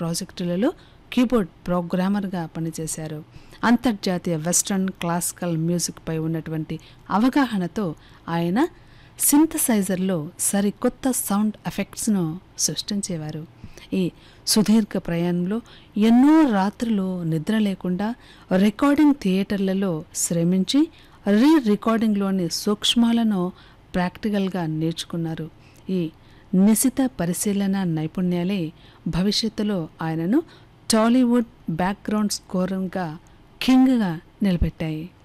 ప్రాజెక్టులలో keyboard ప్రోగ్రామర్గా పనిచేశారు అంతర్జాతీయ western classical మ్యూజిక్పై ఉన్నటువంటి అవగాహనతో ఆయన సింథసైజర్లో సరికొత్త సౌండ్ ఎఫెక్ట్స్ను సృష్టించేవారు ఈ సుదీర్ఘ ప్రయాణంలో ఎన్నో రాత్రులు నిద్ర లేకుండా రికార్డింగ్ థియేటర్లలో శ్రమించి రీ రికార్డింగ్లోని సూక్ష్మాలను ప్రాక్టికల్గా నేర్చుకున్నారు ఈ నిశిత పరిశీలన నైపుణ్యాలే భవిష్యత్తులో ఆయనను టాలీవుడ్ బ్యాక్గ్రౌండ్ స్కోరర్గా కింగ్గా నిలబెట్టాయి